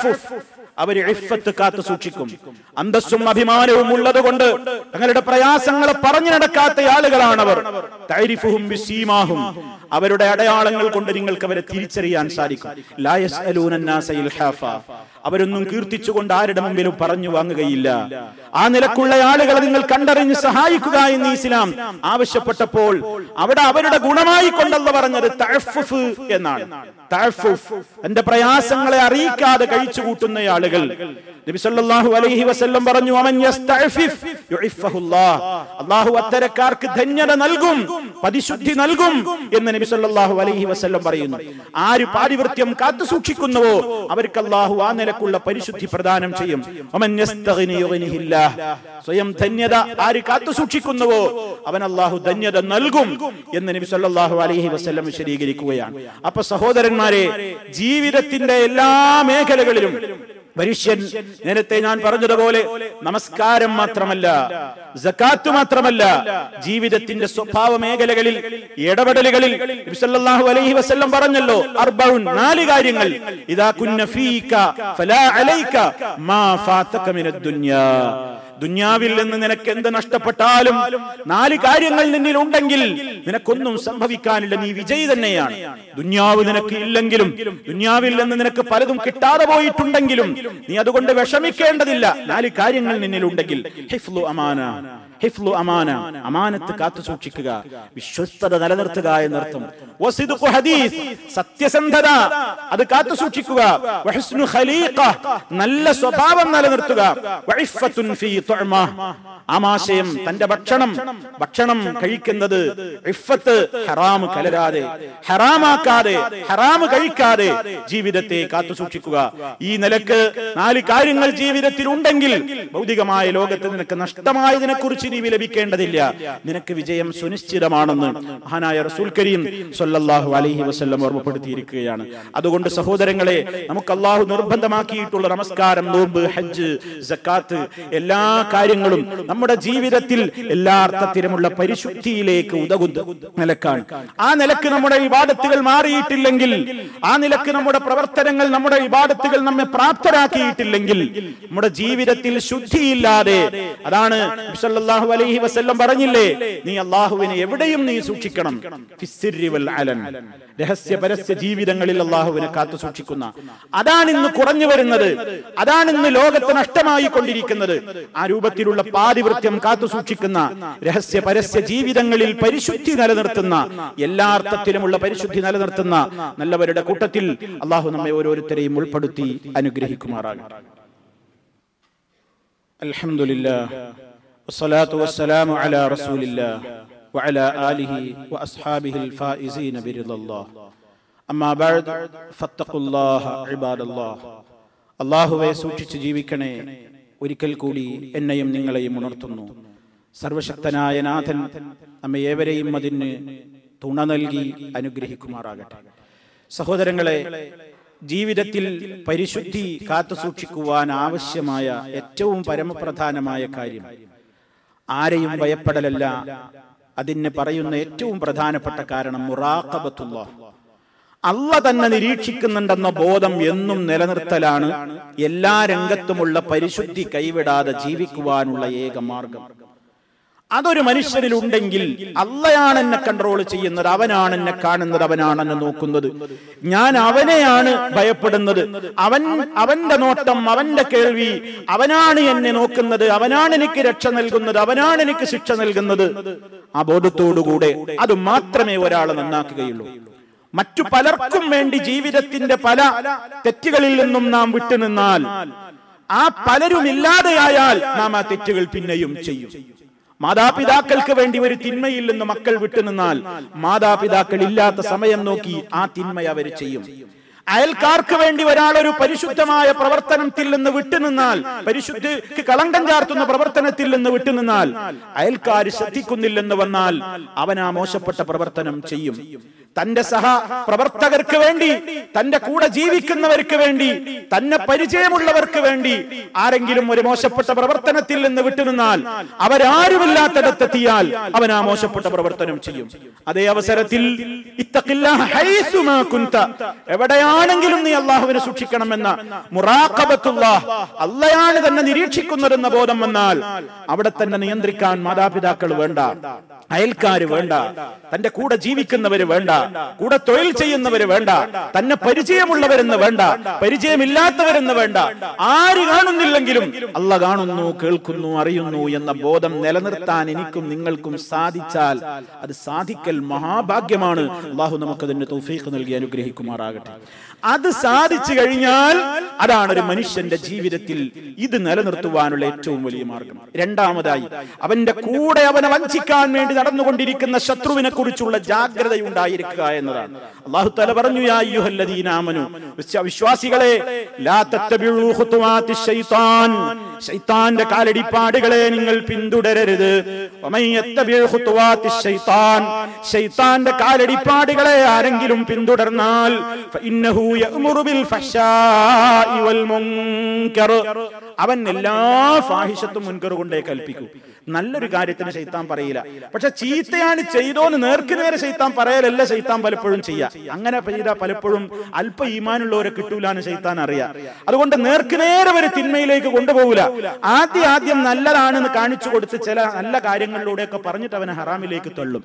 അവര് ഇഫത്ത് കാത്തു സൂക്ഷിക്കും അന്തസ്സും അഭിമാനവും ഉള്ളത് കൊണ്ട് തങ്ങളുടെ പ്രയാസങ്ങളെ പറഞ്ഞു നടക്കാത്ത ആളുകളാണവർ തൈരിഫുഹും ബിസീമാഹും അവരുടെ അടയാളങ്ങൾ കൊണ്ട് നിങ്ങൾക്ക് അവരെ തിരിച്ചറിയാൻ സാധിക്കും ലാ യസ്അലൂന അന്നാസ ഇൽഹാഫ. അവരൊന്നും കീർത്തിച്ചുകൊണ്ട് ആരുടെ മുമ്പിലും പറഞ്ഞു വാങ്ങുകയില്ല ആ നിലക്കുള്ള ആളുകളെ നിങ്ങൾ കണ്ടറിഞ്ഞ് സഹായിക്കുക എന്ന് ഇസ്ലാം ആവശ്യപ്പെട്ടപ്പോൾ അവിടെ അവരുടെ ഗുണമായി കൊണ്ടല്ല പറഞ്ഞത് തഅഫുഫ് എന്നാണ് തഅഫുഫ് എന്റെ പ്രയാസങ്ങളെ അറിയിക്കാതെ കഴിച്ചു കൂട്ടുന്ന ആളുകൾ നബി സല്ലല്ലാഹു അലൈഹി വസല്ലം പറഞ്ഞു അമൻ യസ്തഅഫിഫ് യുഇഫഹുല്ലാഹ് അല്ലാഹു അത്തരക്കാർക്ക് ധന്യത നൽകും പരിശുദ്ധി നൽകും എന്ന് നബി സല്ലല്ലാഹു അലൈഹി വസല്ലം പറയുന്നു ആര് പാരിവൃത്യം കാത്തു സൂക്ഷിക്കുന്നുവോ അവർക്ക് അല്ലാഹു ആ നിലക്കുള്ള പരിശുദ്ധി പ്രദാനം ചെയ്യും അമൻ യസ്തഗ്നി യുഗ്നിഹില്ലാഹ് സ്വയം ധന്യത ആര് കാത്തു സൂക്ഷിക്കുന്നുവോ അവൻ അല്ലാഹു ധന്യത നൽകും എന്ന് നബി സല്ലല്ലാഹു അലൈഹി വസല്ലം വിശദീകരിക്കുകയാണ് അപ്പൊ സഹോദരന്മാരെ ജീവിതത്തിന്റെ എല്ലാ മേഖലകളിലും മനുഷ്യൻ നേരത്തെ ഞാൻ പറഞ്ഞതുപോലെ നമസ്കാരം മാത്രമല്ല ജക്കാത്ത് മാത്രമല്ല ജീവിതത്തിന്റെ സ്വഭാവ മേഖലകളിൽ ഇടപെടലുകളിൽ നബി സല്ലല്ലാഹു അലൈഹി വസല്ലം പറഞ്ഞല്ലോ അർബഉൻ നാല് കാര്യങ്ങൾ ഇദാ കുന്ന ഫീക ഫലാ അലൈക മാ ഫാതക മിനദ് ദുനിയാ ദുന്യാവിൽ നിന്ന് നിനക്ക് എന്ത് നഷ്ടപ്പെട്ടാലും നാല് കാര്യങ്ങൾ നിന്നിൽ ഉണ്ടെങ്കിൽ നിനക്കൊന്നും സംഭവിക്കാനില്ല നീ വിജയി തന്നെയാണ് ദുന്യാവ് നിനക്ക് ഇല്ലെങ്കിലും ദുന്യാവിൽ നിന്ന് നിനക്ക് പലതും കിട്ടാതെ പോയിട്ടുണ്ടെങ്കിലും നീ അതുകൊണ്ട് വിഷമിക്കേണ്ടതില്ല നാല് കാര്യങ്ങൾ നിന്നിൽ ഉണ്ടെങ്കിൽ ഹിഫ്ലു അമാന ഹിഫ്ലു അമാന അമാനത്ത് കാത്തു സൂക്ഷിക്കുക വിശ്വസ്തത നിലനിർത്തുക എന്നർത്ഥം വസിദുഖു ഹദീസ് സത്യസന്ധത അത് കാത്തു സൂക്ഷിക്കുക വഹുസ്നു ഖലീഖ നല്ല സ്വഭാവം നിലനിർത്തുക വഇഫ്ഫത്തുൻ ഫീ തുഅമ ആമാശയം തന്റെ ഭക്ഷണം ഭക്ഷണം കഴിക്കുന്നത് ഇഫ്ഫത്ത് ഹറാം കലരാതെ ഹറാമാക്കാതെ ഹറാം കഴിക്കാതെ ജീവിതത്തെ കാത്തു സൂക്ഷിക്കുക ഈ നിലക്ക് നാല് കാര്യങ്ങൾ ജീവിതത്തിൽ ഉണ്ടെങ്കിൽ ഭൗതികമായ ലോകത്ത് നിനക്ക് നഷ്ടമായതിനെ കുറിച്ച് നീ വിലപിക്കേണ്ടതില്ല നിനക്ക് വിജയം സുനിശ്ചിതമാണെന്ന് മഹാനായ റസൂൽ കരീം സല്ലല്ലാഹു അലൈഹി വസല്ലം ഓർമ്മപ്പെടുത്തിയിരിക്കുകയാണ് അതുകൊണ്ട് സഹോദരങ്ങളെ നമുക്ക് അള്ളാഹു നിർബന്ധമാക്കിയിട്ടുള്ള നമസ്കാരം നോമ്പ് ഹജ്ജ് സക്കാത്ത് എല്ലാ കാര്യങ്ങളും നമ്മുടെ ജീവിതത്തിൽ എല്ലാ അർത്ഥത്തിലുമുള്ള പരിശുദ്ധിയിലേക്ക് ഉതകുന്ന നിലക്കാണ് ആ നിലക്ക് നമ്മുടെ വിവാദത്തുകൾ മാറിയിട്ടില്ലെങ്കിൽ ആ നിലക്ക് നമ്മുടെ പ്രവർത്തനങ്ങൾ നമ്മുടെ വിവാദത്തുകൾ നമ്മെ പ്രാപ്തരാക്കിയിട്ടില്ലെങ്കിൽ നമ്മുടെ ജീവിതത്തിൽ ശുദ്ധിയില്ലാതെ അതാണ് നബി സല്ലല്ലാഹു അലൈഹി വസല്ലം പറഞ്ഞില്ലേ നീ അള്ളാഹുവിനെ എവിടെയും നീ സൂക്ഷിക്കണം ഫിസ്സിരി വൽ അലൻ. രഹസ്യ പരസ്യ ജീവിതങ്ങളിൽ അള്ളാഹുവിനെ കാത്തു സൂക്ഷിക്കുന്ന അതാണ് ഇന്ന് കുറഞ്ഞു വരുന്നത് അതാണ് ഇന്ന് ലോകത്ത് നഷ്ടമായി കൊണ്ടിരിക്കുന്നത് ആ രൂപത്തിലുള്ള പാതിവൃത്യം കാത്തു സൂക്ഷിക്കുന്ന രഹസ്യ പരസ്യ ജീവിതങ്ങളിൽ പരിശുദ്ധി നിലനിർത്തുന്ന എല്ലാ അർത്ഥത്തിലുമുള്ള പരിശുദ്ധി നിലനിർത്തുന്ന നല്ലവരുടെ കൂട്ടത്തിൽ അള്ളാഹു നമ്മെ ഓരോരുത്തരെയും ഉൾപ്പെടുത്തി അനുഗ്രഹിക്കുമാറാകും الحمد لله والصلاة والسلام على رسول الله وعلى آله وأصحابه الفائزين برضا الله أما بعد فاتقوا الله عباد الله അള്ളാഹുവെ സൂക്ഷിച്ച് ജീവിക്കണേ ഒരിക്കൽ കൂടി എന്നെയും നിങ്ങളെയും ഉണർത്തുന്നു സർവശക്തനായ നാഥൻ നമ്മെ ഏവരെയും അതിന് തുണ നൽകി അനുഗ്രഹിക്കുമാറാകട്ടെ സഹോദരങ്ങളെ ജീവിതത്തിൽ പരിശുദ്ധി കാത്തു സൂക്ഷിക്കുവാൻ ആവശ്യമായ ഏറ്റവും പരമപ്രധാനമായ കാര്യം ആരെയും ഭയപ്പെടലല്ല അതിന് പറയുന്ന ഏറ്റവും പ്രധാനപ്പെട്ട കാരണം മുറാഖബത്തുള്ള അല്ല തന്നെ നിരീക്ഷിക്കുന്നുണ്ടെന്ന ബോധം എന്നും നിലനിർത്തലാണ് എല്ലാ രംഗത്തുമുള്ള പരിശുദ്ധി കൈവിടാതെ ജീവിക്കുവാനുള്ള ഏക മാർഗം അതൊരു മനുഷ്യരിലുണ്ടെങ്കിൽ അല്ലയാണ് എന്നെ കൺട്രോൾ ചെയ്യുന്നത് അവനാണ് എന്നെ കാണുന്നത് അവനാണ് എന്നെ നോക്കുന്നത് ഞാൻ അവനെയാണ് ഭയപ്പെടുന്നത് അവൻ അവന്റെ നോട്ടം അവന്റെ കേൾവി അവനാണ് എന്നെ നോക്കുന്നത് അവനാണ് എനിക്ക് രക്ഷ നൽകുന്നത് അവനാണ് എനിക്ക് ശിക്ഷ നൽകുന്നത് ആ ബോധത്തോടുകൂടെ അത് മാത്രമേ ഒരാളെ നന്നാക്കുകയുള്ളൂ മറ്റു പലർക്കും വേണ്ടി ജീവിതത്തിന്റെ പല തെറ്റുകളിൽ നിന്നും നാം വിട്ടുനിന്നാൽ ആ പലരും ഇല്ലാതെയായാൽ നാം ആ തെറ്റുകൾ പിന്നെയും ചെയ്യും മാതാപിതാക്കൾക്ക് വേണ്ടി ഒരു തിന്മയിൽ നിന്ന് മക്കൾ വിട്ടുനിന്നാൽ മാതാപിതാക്കൾ ഇല്ലാത്ത സമയം നോക്കി ആ തിന്മ അവർ ചെയ്യും അയൽക്കാർക്ക് വേണ്ടി ഒരാൾ ഒരു പരിശുദ്ധമായ പ്രവർത്തനത്തിൽ നിന്ന് വിട്ടുനിന്നാൽ പരിശുദ്ധിക്ക് കളങ്കം ചാർത്തുന്ന പ്രവർത്തനത്തിൽ നിന്ന് വിട്ടുനിന്നാൽ അയൽക്കാർ ശ്രദ്ധിക്കുന്നില്ലെന്ന് വന്നാൽ അവൻ ആ മോശപ്പെട്ട പ്രവർത്തനം ചെയ്യും തന്റെ സഹ പ്രവർത്തകർക്ക് വേണ്ടി തന്റെ കൂടെ ജീവിക്കുന്നവർക്ക് വേണ്ടി തന്നെ പരിചയമുള്ളവർക്ക് വേണ്ടി ആരെങ്കിലും ഒരു മോശപ്പെട്ട പ്രവർത്തനത്തിൽ നിന്ന് വിട്ടുനിന്നാൽ അവരാരുമില്ലാത്തിടത്തെത്തിയാൽ അവൻ ആ മോശപ്പെട്ട പ്രവർത്തനം ചെയ്യും അതേ അവസരത്തിൽ ഇത്തഖില്ലാഹ ഹൈസുമാ കുന്ത എവിടെയാണെങ്കിലും നീ അള്ളാഹുവിനെ സൂക്ഷിക്കണമെന്ന മുറാഖബത്തുള്ള അള്ളയാണ് തന്നെ നിരീക്ഷിക്കുന്നതെന്ന ബോധം വന്നാൽ അവിടെ തന്നെ നിയന്ത്രിക്കാൻ മാതാപിതാക്കൾ വേണ്ട അയൽക്കാര് വേണ്ട തന്റെ കൂടെ ജീവിക്കുന്നവര് വേണ്ട കൂടെ തൊഴിൽ ചെയ്യുന്നവര് വേണ്ട തന്നെ പരിചയമുള്ളവരെന്ന് വേണ്ട പരിചയമില്ലാത്തവരെന്ന് വേണ്ട ആര് കാണുന്നില്ലെങ്കിലും അല്ല കാണുന്നു കേൾക്കുന്നു അറിയുന്നു എന്ന ബോധം നിലനിർത്താൻ എനിക്കും നിങ്ങൾക്കും സാധിച്ചാൽ അത് സാധിക്കൽ മഹാഭാഗ്യമാണ് അള്ളാഹു നമുക്കതിന് തൗഫീഖ് നൽകി അനുഗ്രഹിക്കുമാറാകട്ടെ അത് സാധിച്ചു കഴിഞ്ഞാൽ അതാണ് ഒരു മനുഷ്യന്റെ ജീവിതത്തിൽ ഇത് നിലനിർത്തുവാനുള്ള ഏറ്റവും വലിയ മാർഗം രണ്ടാമതായി അവന്റെ കൂടെ അവനെ വഞ്ചിക്കാൻ വേണ്ടി നടന്നുകൊണ്ടിരിക്കുന്ന ശത്രുവിനെ കുറിച്ചുള്ള ജാഗ്രത ഉണ്ടായിരിക്കുക എന്നതാണ് അള്ളാഹു തല പറഞ്ഞു യാ അയ്യുഹല്ലദീനാമനു വിശ്വാസികളെ ലാ തത്തബിഉ ഖുതുവാതി ശൈത്താൻ ശൈത്താന്റെ കാലടിപ്പാടുകളെ നിങ്ങൾ പിന്തുടരരുത് വമൻ യത്തബിഉ ഖുതുവാതി ശൈത്താൻ ശൈത്താന്റെ കാലടിപ്പാടുകളെ ആരെങ്കിലും പിന്തുടർന്നാൽ ഫഇന്നഹു യഅ്മുറു ബിൽ ഫഹ്ശാഇ വൽ മുൻകർ അവൻ എല്ലാ ഫാഹിഷത്തും മുൻകർ കൊണ്ടേ കൽപ്പിക്കും നല്ലൊരു കാര്യത്തിന് ശൈത്താൻ പറയില്ല പക്ഷെ ചീത്തയാണ് ചെയ്തോന്ന് നേർക്ക് നേരെ ശൈത്താൻ പറയലല്ല ശൈത്താൻ പലപ്പോഴും ചെയ്യാ അങ്ങനെ ചെയ്താൽ പലപ്പോഴും അല്പ ഈമാനുള്ളവരെ കിട്ടൂലാന്ന് ശൈത്താൻ അറിയാം അതുകൊണ്ട് നേർക്ക് നേരെ ഒരു തിന്മയിലേക്ക് കൊണ്ടുപോകൂല ആദ്യം ആദ്യം നല്ലതാണെന്ന് കാണിച്ചു കൊടുത്ത് ചില നല്ല കാര്യങ്ങളിലൂടെയൊക്കെ പറഞ്ഞിട്ട് അവനെ ഹറാമിലേക്ക് തള്ളും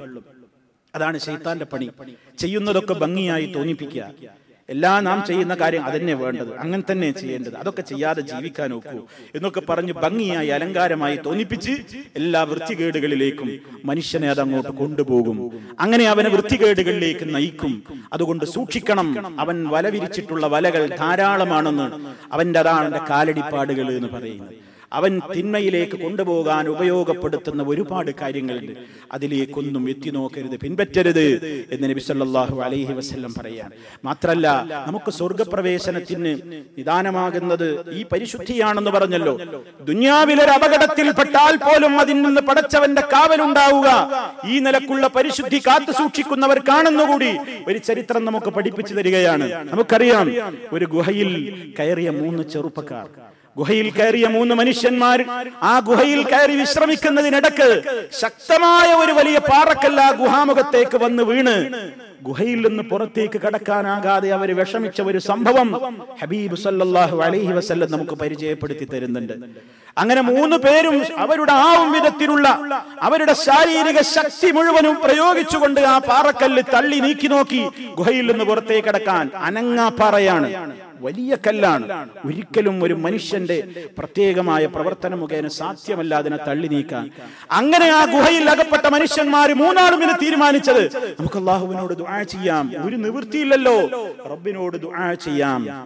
അതാണ് ശൈത്താന്റെ പണി ചെയ്യുന്നതൊക്കെ ഭംഗിയായി തോന്നിപ്പിക്കുക എല്ലാ നാം ചെയ്യുന്ന കാര്യം അതന്നെ വേണ്ടത് അങ്ങനെ തന്നെ ചെയ്യേണ്ടത് അതൊക്കെ ചെയ്യാതെ ജീവിക്കാൻ നോക്കൂ എന്നൊക്കെ പറഞ്ഞ് ഭംഗിയായി അലങ്കാരമായി തോന്നിപ്പിച്ച് എല്ലാ വൃത്തികേടുകളിലേക്കും മനുഷ്യനെ അതങ്ങോട്ട് കൊണ്ടുപോകും അങ്ങനെ അവനെ വൃത്തികേടുകളിലേക്ക് നയിക്കും അതുകൊണ്ട് സൂക്ഷിക്കണം അവൻ വല വിരിച്ചിട്ടുള്ള വലകൾ ധാരാളമാണെന്ന് അവന്റെ അതാണ് അവന്റെ കാലടിപ്പാടുകൾ എന്ന് പറയുന്നത് അവൻ തിന്മയിലേക്ക് കൊണ്ടുപോകാൻ ഉപയോഗപ്പെടുത്തുന്ന ഒരുപാട് കാര്യങ്ങളുണ്ട് അതിലേക്കൊന്നും എത്തി നോക്കരുത് പിൻപറ്റരുത് എന്ന് നബി സല്ലല്ലാഹു അലൈഹി വസല്ലം പറയാണ് മാത്രല്ല നമുക്ക് സ്വർഗപ്രവേശനത്തിന് നിദാനമാകുന്നത് ഈ പരിശുദ്ധിയാണെന്ന് പറഞ്ഞല്ലോ ദുന്യാവിലൊരു അപകടത്തിൽപ്പെട്ടാൽ പോലും അതിൽ നിന്ന് പടച്ചവന്റെ കാവലുണ്ടാവുക ഈ നിലക്കുള്ള പരിശുദ്ധി കാത്തു സൂക്ഷിക്കുന്നവർക്കാണെന്നുകൂടി ഒരു ചരിത്രം നമുക്ക് പഠിപ്പിച്ചു തരികയാണ് നമുക്കറിയാം ഒരു ഗുഹയിൽ കയറിയ മൂന്ന് ചെറുപ്പക്കാർ ഗുഹയിൽ കയറിയ മൂന്ന് മനുഷ്യന്മാർ ആ ഗുഹയിൽ കയറി വിശ്രമിക്കുന്നതിനിടക്ക് ശക്തമായ ഒരു വലിയ പാറക്കല്ല ഗുഹാമുഖത്തേക്ക് വന്ന് വീണ് ഗുഹയിൽ നിന്ന് പുറത്തേക്ക് കടക്കാനാകാതെ അവർ വിഷമിച്ച ഒരു സംഭവം ഹബീബ് സല്ലല്ലാഹു അലൈഹി വസല്ലം നമുക്ക് പരിചയപ്പെടുത്തി തരുന്നുണ്ട് അങ്ങനെ മൂന്ന് പേരും അവരുടെ ആവും വിധത്തിലുള്ള അവരുടെ ശാരീരിക ശക്തി മുഴുവനും പ്രയോഗിച്ചുകൊണ്ട് ആ പാറക്കല്ല് തള്ളി നീക്കി നോക്കി ഗുഹയിൽ നിന്ന് പുറത്തേക്ക് കടക്കാൻ അനങ്ങാപ്പാറയാണ് വലിയ കല്ലാണ് ഒരിക്കലും ഒരു മനുഷ്യന്റെ പ്രത്യേകമായ പ്രവർത്തന മുഖേന സാധ്യമല്ല അതിനെ തള്ളി നീക്കാൻ അങ്ങനെ ആ ഗുഹയിൽ അകപ്പെട്ട മനുഷ്യന്മാർ മൂന്നാളും ഇന്ന് തീരുമാനിച്ചത് നമുക്ക് അള്ളാഹുവിനോട് ദുആ ചെയ്യാം ഒരു നിവൃത്തിയില്ലല്ലോ റബ്ബിനോട് ദുആ ചെയ്യാം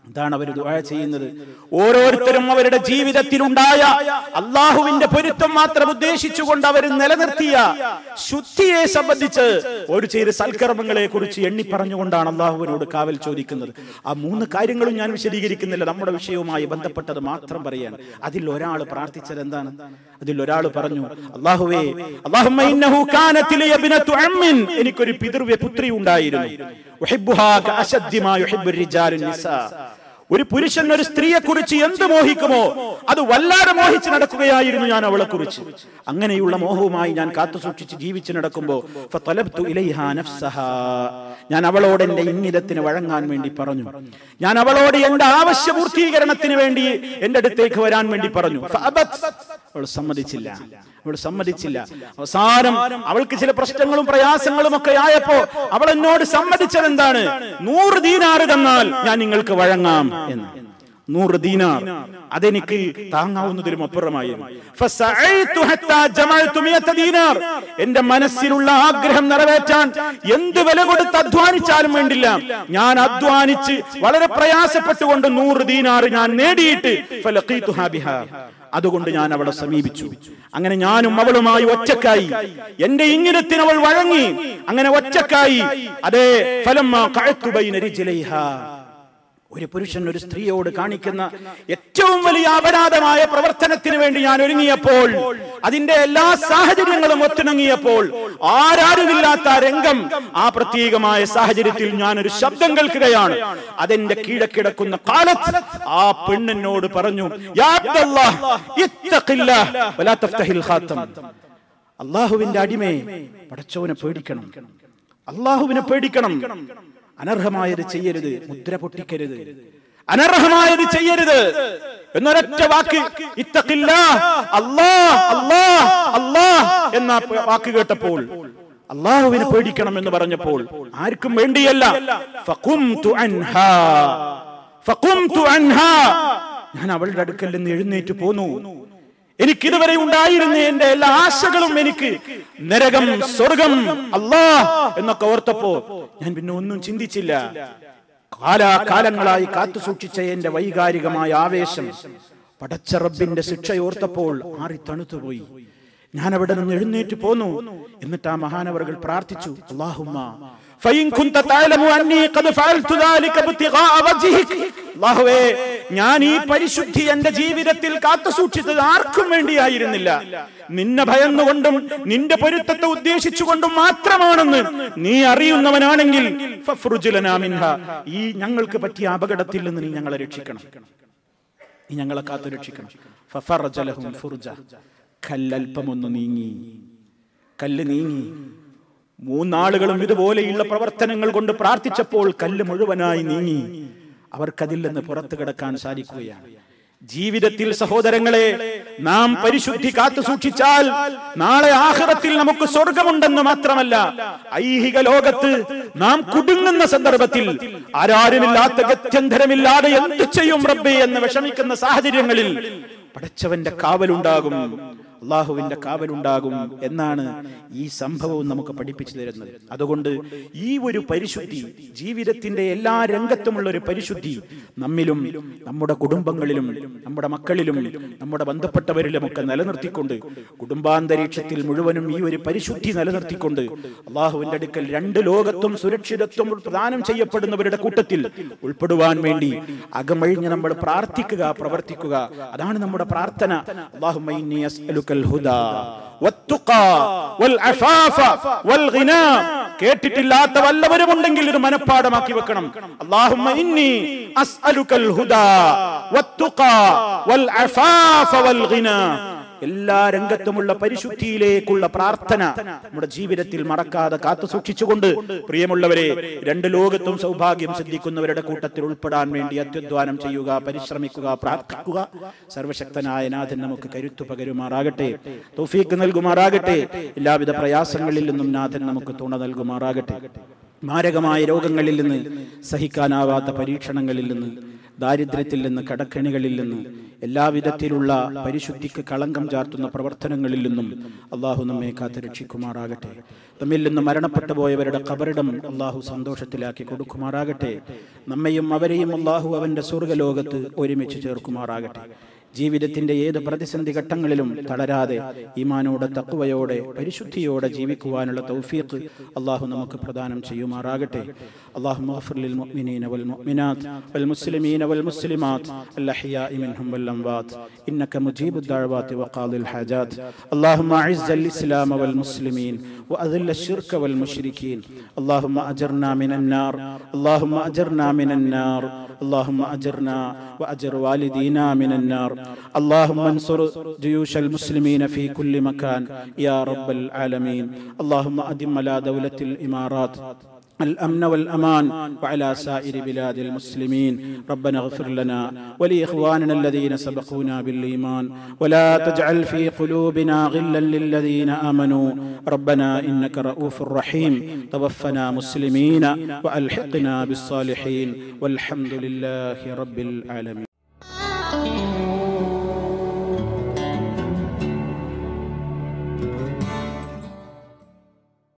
എന്താണ് അവർ ദുആ ചെയ്യുന്നത് ഓരോരുത്തരും അവരുടെ ജീവിതത്തിലുണ്ടായ അള്ളാഹുവിന്റെ പൊരുത്തം മാത്രം ഉദ്ദേശിച്ചുകൊണ്ട് അവർ നിലനിർത്തിയ ശുദ്ധിയെ സംബന്ധിച്ച് ഒരു ചെയ്ത സൽക്കർമ്മങ്ങളെ കുറിച്ച് എണ്ണി പറഞ്ഞുകൊണ്ടാണ് അള്ളാഹുവിനോട് കാവൽ ചോദിക്കുന്നത് ആ മൂന്ന് കാര്യങ്ങളും ഞാൻ വിശദീകരിക്കുന്നില്ല നമ്മുടെ വിഷയവുമായി ബന്ധപ്പെട്ടത് മാത്രം പറയാൻ അതിൽ ഒരാൾ പ്രാർത്ഥിച്ചത് എന്താണ് അതിൽ ഒരാൾ പറഞ്ഞു അള്ളാഹുവേ അല്ലാഹുമ്മ ഇന്നഹു കാനത് ലി ഇബ്നതു അമ്മിൻ എനിക്കൊരു പിതൃവ്യ പുത്രി ഉണ്ടായിരുന്നു ഉഹിബ്ബുഹാ കഅശദ്ദി മാ യുഹിബ്ബു റിജാലു നിസാ ഒരു പുരുഷൻ ഒരു സ്ത്രീയെ കുറിച്ച് എന്ത് മോഹിക്കുമോ അത് വല്ലാതെ മോഹിച്ച് നടക്കുകയായിരുന്നു ഞാൻ അവളെ കുറിച്ച് അങ്ങനെയുള്ള മോഹവുമായി ഞാൻ കാത്തു സൂക്ഷിച്ച് ജീവിച്ചു നടക്കുമ്പോ ഫതലബ്തു ഇലൈഹാ നഫ്സഹാ. ഞാൻ അവളോട് എന്റെ ഇംഗിതത്തിന് വഴങ്ങാൻ വേണ്ടി പറഞ്ഞു ഞാൻ അവളോട് എന്റെ ആവശ്യ പൂർത്തീകരണത്തിന് വേണ്ടി എന്റെ അടുത്തേക്ക് വരാൻ വേണ്ടി പറഞ്ഞു ഫഅബത്. അവൾ സമ്മതിച്ചില്ല അവൾ സമ്മതിച്ചില്ല അവസാനം അവൾക്ക് ചില പ്രശ്നങ്ങളും പ്രയാസങ്ങളും ഒക്കെ ആയപ്പോ അവൾ എന്നോട് സമ്മതിച്ചത് എന്താണ് നൂറ് ദീനാറ് തന്നാൽ ഞാൻ നിങ്ങൾക്ക് വഴങ്ങാം എന്ന് നൂറ് ദീനാർ അതെനിക്ക് താങ്ങാവുന്നതിലും അപ്പുറമായിരുന്നു ഫസഅയ്തു ഹത്താ ജമഅതു മിയത ദീനാർ എന്റെ മനസ്സിലുള്ള ആഗ്രഹം നിറവേറ്റാൻ എന്ത് വില കൊടുത്ത് അധ്വാനിച്ചാലും വേണ്ടില്ല ഞാൻ അധ്വാനിച്ച് വളരെ പ്രയാസപ്പെട്ടുകൊണ്ട് നൂറ് ദീനാർ ഞാൻ നേടിയിട്ട് ഫലഖീതുഹാ ബിഹാ അതുകൊണ്ട് ഞാൻ അവളെ സമീപിച്ചു അങ്ങനെ ഞാനും അവളുമായി ഒറ്റക്കായി എന്റെ ഇംഗിതത്തിന് അവൾ വഴങ്ങി അങ്ങനെ ഒറ്റക്കായി അതേ ഫലം ഒരു പുരുഷൻ ഒരു സ്ത്രീയോട് കാണിക്കുന്ന ഏറ്റവും വലിയ അപരാധമായ പ്രവർത്തനത്തിന് വേണ്ടി ഞാൻ ഒരുങ്ങിയപ്പോൾ അതിന്റെ എല്ലാ സാഹചര്യങ്ങളും ഒത്തിണങ്ങിയപ്പോൾ ആരാരുമില്ലാത്ത ആ രംഗം ആ പ്രത്യേകമായ സാഹചര്യത്തിൽ ഞാൻ ഒരു ശബ്ദം കേൾക്കുകയാണ് അതെന്റെ കീഴക്കിടക്കുന്ന കാലത്ത് ആ പെണ്ണിനോട് പറഞ്ഞു "യാ അബ്ദല്ലാഹ്, ഇത്തഖില്ലാഹ് വലാ തഫ്തഹിൽ ഖാത്തം." അള്ളാഹുവിന്റെ അടിമേ പടച്ചവനെ പേടിക്കണം അള്ളാഹുവിനെ പേടിക്കണം അനർഹമായത് ചെയ്യരുത് മുദ്ര പൊട്ടിക്കരുത് അനർഹമായത് ചെയ്യരുത് എന്നൊരൊറ്റ വാക്ക് ഇത്തഖില്ലാ അല്ലാ അല്ലാ അല്ലാ എന്ന പ- വാക്ക് കേട്ടപ്പോൾ അള്ളാഹുവിനെ പേടിക്കണം എന്ന് പറഞ്ഞപ്പോൾ ആർക്കും വേണ്ടിയല്ല ഫഖുംതു അൻഹാ ഫഖുംതു അൻഹാ ഞാൻ അവളുടെ അടുക്കൽ നിന്ന് എഴുന്നേറ്റ് പോന്നു എനിക്ക് ഇതുവരെ ഉണ്ടായിരുന്ന എന്റെ എല്ലാ ആശകളും എനിക്ക് നരകം സ്വർഗം അല്ലാ എന്നൊക്കെ ഓർത്തപ്പോ ഞാൻ പിന്നെ ഒന്നും ചിന്തിച്ചില്ല കാലാകാലങ്ങളായി കാത്തു സൂക്ഷിച്ച എന്റെ വൈകാരികമായ ആവേശം പടച്ച റബ്ബിന്റെ ശിക്ഷയോർത്തപ്പോൾ ആറി തണുത്തുപോയി ഞാൻ അവിടെ നിന്ന് എഴുന്നേറ്റ് പോന്നു എന്നിട്ട് ആ മഹാനവറുകൾ പ്രാർത്ഥിച്ചു അള്ളാഹുമ്മ فإن كنت تعلم أني قد فعلت ذلك ابتغاء وجهك അല്ലാഹുവേ ഞാൻ ഈ പരിശുദ്ധി എന്റെ ജീവിതത്തിൽ കാത്തു സൂക്ഷിച്ചത് ആർക്കും വേണ്ടിയായിരുന്നില്ല നിന്നെ ഭയന്നുകൊണ്ടും നിന്റെ പൊരുത്തത്തെ ഉദ്ദേശിച്ചുകൊണ്ടും മാത്രമാണെന്ന് നീ അറിയുന്നവനാണെങ്കിൽ ഫഫ്റുജ് ലനാ മിൻഹ. ഈ ഞങ്ങൾക്ക് പറ്റിയ അപകടത്തിൽ നിന്ന് നീ ഞങ്ങളെ രക്ഷിക്കണം നീ ഞങ്ങളെ കാത്തു രക്ഷിക്കണം ഫഫറജ ലഹും ഫുർജ. കല്ലൽപ്പമൊന്ന് നീങ്ങി കല്ല് നീങ്ങി മൂന്നാളുകളും ഇതുപോലെയുള്ള പ്രവർത്തനങ്ങൾ കൊണ്ട് പ്രാർത്ഥിച്ചപ്പോൾ കല്ല് മുഴുവനായി നീങ്ങി അവർക്കതിൽ നിന്ന് പുറത്തു കിടക്കാൻ സാധിക്കുകയാണ് ജീവിതത്തിൽ സഹോദരങ്ങളെ നാം പരിശുദ്ധി കാത്തു സൂക്ഷിച്ചാൽ നാളെ ആഹ്റത്തിൽ നമുക്ക് സ്വർഗമുണ്ടെന്ന് മാത്രമല്ല ഐഹിക ലോകത്ത് നാം കുടുങ്ങുന്ന സന്ദർഭത്തിൽ ആരാരുമില്ലാത്ത ഗത്യന്തരമില്ലാതെ എന്ത് ചെയ്യും റബ്ബേ എന്ന് വിഷമിക്കുന്ന സാഹചര്യങ്ങളിൽ പടച്ചവന്റെ കാവലുണ്ടാകും അള്ളാഹുവിന്റെ കാവലുണ്ടാകും എന്നാണ് ഈ സംഭവവും നമുക്ക് പഠിപ്പിച്ചു തരുന്നത് അതുകൊണ്ട് ഈ ഒരു പരിശുദ്ധി ജീവിതത്തിന്റെ എല്ലാ രംഗത്തുമുള്ള ഒരു പരിശുദ്ധി നമ്മിലും നമ്മുടെ കുടുംബങ്ങളിലും നമ്മുടെ മക്കളിലും നമ്മുടെ ബന്ധപ്പെട്ടവരിലും ഒക്കെ നിലനിർത്തിക്കൊണ്ട് കുടുംബാന്തരീക്ഷത്തിൽ മുഴുവനും ഈ ഒരു പരിശുദ്ധി നിലനിർത്തിക്കൊണ്ട് അള്ളാഹുവിന്റെ അടുക്കൽ രണ്ട് ലോകത്തും സുരക്ഷിതത്വം പ്രദാനം ചെയ്യപ്പെടുന്നവരുടെ കൂട്ടത്തിൽ ഉൾപ്പെടുവാൻ വേണ്ടി അകമഴിഞ്ഞ് നമ്മൾ പ്രാർത്ഥിക്കുക പ്രവർത്തിക്കുക അതാണ് നമ്മുടെ പ്രാർത്ഥന അല്ലാഹുമ്മ ഇന്നി അസ്അലുക്കൽ ഹുദാ വത്തുഖാ വൽ അഫാഫ വൽ ഗിനാ കേട്ടിട്ടില്ലാത്ത വല്ലവരും ഉണ്ടെങ്കിൽ ഇത് മനഃപ്പാടമാക്കി വെക്കണം അല്ലാഹുമ്മ ഇന്നി അസ്അലുക്കൽ ഹുദാ വത്തുഖാ വൽ അഫാഫ വൽ ഗിനാ എല്ലാ രംഗത്തുമുള്ള പരിശുദ്ധിയിലേക്കുള്ള പ്രാർത്ഥന നമ്മുടെ ജീവിതത്തിൽ മറക്കാതെ കാത്തു സൂക്ഷിച്ചുകൊണ്ട് പ്രിയമുള്ളവരെ രണ്ട് ലോകത്തും സൗഭാഗ്യം സിദ്ധിക്കുന്നവരുടെ കൂട്ടത്തിൽ ഉൾപ്പെടാൻ വേണ്ടി അത്യുദ്ധാനം ചെയ്യുക പരിശ്രമിക്കുക പ്രാർത്ഥിക്കുക സർവശക്തനായ നാഥൻ നമുക്ക് കരുത്തു പകരുമാറാകട്ടെ തൗഫീക്ക് നൽകുമാറാകട്ടെ എല്ലാവിധ പ്രയാസങ്ങളിൽ നിന്നും നാഥൻ നമുക്ക് തുണ നൽകുമാറാകട്ടെ മാരകമായ രോഗങ്ങളിൽ നിന്ന് സഹിക്കാനാവാത്ത പരീക്ഷണങ്ങളിൽ നിന്ന് ദാരിദ്ര്യത്തിൽ നിന്ന് കടക്കണികളിൽ നിന്ന് എല്ലാവിധത്തിലുള്ള പരിശുദ്ധിക്ക് കളങ്കം ചാർത്തുന്ന പ്രവർത്തനങ്ങളിൽ നിന്നും അള്ളാഹു നമ്മെ കാത്തു രക്ഷിക്കുമാറാകട്ടെ നമ്മിൽ നിന്ന് മരണപ്പെട്ടു പോയവരുടെ കബറിടം അള്ളാഹു സന്തോഷത്തിലാക്കി കൊടുക്കുമാറാകട്ടെ നമ്മയും അവരെയും അള്ളാഹു അവന്റെ സ്വർഗലോകത്ത് ഒരുമിച്ച് ചേർക്കുമാറാകട്ടെ ജീവിതത്തിന്റെ ഏത് പ്രതിസന്ധി ഘട്ടങ്ങളിലും തളരാതെ ഈമാനോടെ തക്കുവയോടെ പരിശുദ്ധിയോടെ ജീവിക്കുവാനുള്ള തൗഫീഖ് അള്ളാഹു നമുക്ക് പ്രദാനം ചെയ്യുമാറാകട്ടെ അള്ളാഹു للمؤمنين والمؤمنات والمسلمين والمسلمات الأحياء منهم والأموات إنك مجيب الدعوات وقاضي الحاجات اللهم أعز الإسلام والمسلمين وأذل الشرك والمشركين اللهم أجرنا من النار اللهم أجرنا من النار اللهم أجرنا وأجر والدينا من النار اللهم انصر جيوش المسلمين في كل مكان يا رب العالمين اللهم أدم على دولة الإمارات الأمن والأمان وعلى سائر بلاد المسلمين ربنا اغفر لنا ولإخواننا الذين سبقونا بالإيمان ولا تجعل في قلوبنا غلا للذين آمنوا ربنا إنك رؤوف رحيم توفنا مسلمين وألحقنا بالصالحين والحمد لله رب العالمين